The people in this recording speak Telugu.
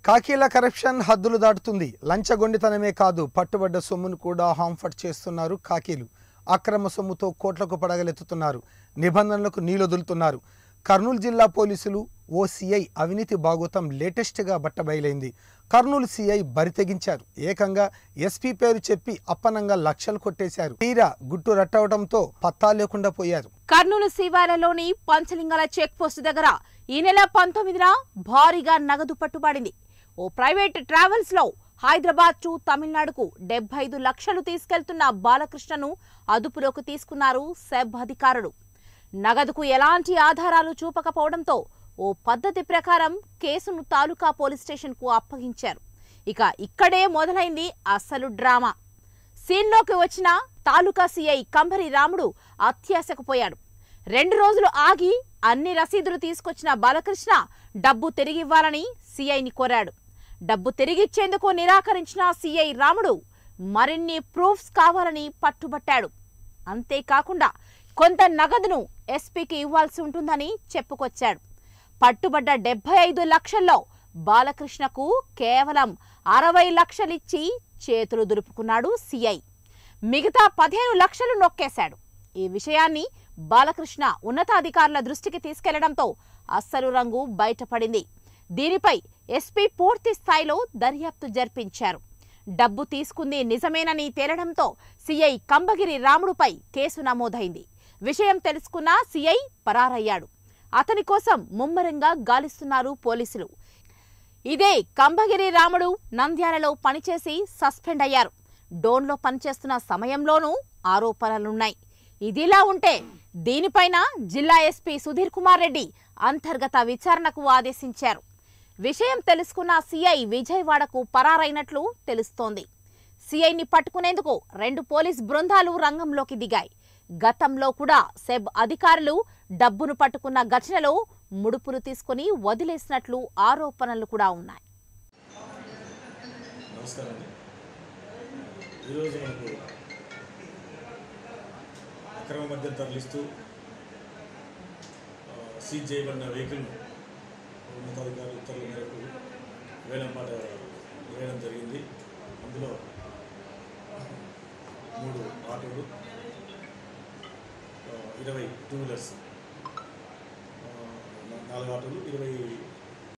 కాకీల కరప్షన్ హద్దులు దాటుతుంది లంచగొండితనమే కాదు పట్టుబడ్డ సొమ్మును కూడా హాంఫర్ట్ చేస్తున్నారు కాకీలు అక్రమ సొమ్ముతో కోట్లకు పడగలెత్తుతున్నారు నిబంధనలకు నీలొదులుతున్నారు కర్నూలు జిల్లా పోలీసులు ఓ సిఐ అవినీతి బాగోతం లేటెస్ట్గా బట్టబయలైంది కర్నూలు సిఐ బరితెగించారు ఏకంగా ఎస్పీ పేరు చెప్పి అప్పనంగా లక్షలు కొట్టేశారు తీరా గుట్టు రట్టవడంతో పత్తా లేకుండా పోయారు కర్నూలు శివాలయంలోని పంచలింగాల చెక్ పోస్ట్ దగ్గర ఈ నెల పంతొమ్మిదిన భారీగా నగదు పట్టుబడింది ఓ ప్రైవేట్ ట్రావెల్స్ లో హైదరాబాద్ టు తమిళనాడుకు డెబ్బై ఐదు లక్షలు తీసుకెళ్తున్న బాలకృష్ణను అదుపులోకి తీసుకున్నారు సెబ్ అధికారులు నగదుకు ఎలాంటి ఆధారాలు చూపకపోవడంతో ఓ పద్ధతి ప్రకారం కేసును తాలూకా పోలీస్ స్టేషన్కు అప్పగించారు ఇక ఇక్కడే మొదలైంది అసలు డ్రామా సీన్లోకి వచ్చిన తాలూకా సీఐ కంభరి రాముడు అత్యాశకు పోయాడు రెండు రోజులు ఆగి అన్ని రసీదులు తీసుకొచ్చిన బాలకృష్ణ డబ్బు తిరిగివ్వాలని సీఐని కోరాడు డబ్బు తిరిగిచ్చేందుకు నిరాకరించిన సీఐ రాముడు మరిన్ని ప్రూఫ్స్ కావాలని పట్టుబట్టాడు అంతేకాకుండా కొంత నగదును ఎస్పీకి ఇవ్వాల్సి ఉంటుందని చెప్పుకొచ్చాడు పట్టుబడ్డ డెబ్బై ఐదు లక్షల్లో బాలకృష్ణకు కేవలం అరవై లక్షలిచ్చి చేతులు దులుపుకున్నాడు సీఐ మిగతా పదిహేను లక్షలు నొక్కేశాడు ఈ విషయాన్ని బాలకృష్ణ ఉన్నతాధికారుల దృష్టికి తీసుకెళ్లడంతో అస్సలు రంగు బయటపడింది దీనిపై ఎస్పీ పూర్తి స్థాయిలో దర్యాప్తు జరిపించారు డబ్బు తీసుకుంది నిజమేనని తేలడంతో సీఐ కంబగిరి రాముడుపై కేసు నమోదైంది విషయం తెలుసుకున్న సీఐ పరారయ్యాడు అతని కోసం ముమ్మరంగా గాలిస్తున్నారు పోలీసులు ఇదే కంబగిరి రాముడు నంద్యాలలో పనిచేసి సస్పెండ్ అయ్యారు డోన్లో పనిచేస్తున్న సమయంలోనూ ఆరోపణలున్నాయి ఇదిలా ఉంటే దీనిపైన జిల్లా ఎస్పీ సుధీర్ కుమార్ రెడ్డి అంతర్గత విచారణకు ఆదేశించారు విషయం తెలుసుకున్న సిఐ విజయవాడకు పరారైనట్లు తెలుస్తోంది సిఐని పట్టుకునేందుకు రెండు పోలీస్ బృందాలు రంగంలోకి దిగాయి గతంలో కూడా సెబ్ అధికారులు డబ్బును పట్టుకున్న ఘటనలో ముడుపులు తీసుకుని వదిలేసినట్లు ఆరోపణలు కూడా ఉన్నాయి నమస్కారం అండి ఈరోజు మనకు అక్రమ మద్యం తరలిస్తూ ఆ, సీజ్ చేయబడిన వెహికల్ను ఉన్నతాధికారుల ఉత్తర్వుల మేరకు వేలంపాట వేయడం జరిగింది అందులో మూడు ఆటోలు ఆ, ఇరవై టూ వీలర్స్ ఆ, నాలుగు ఆటోలు ఇరవై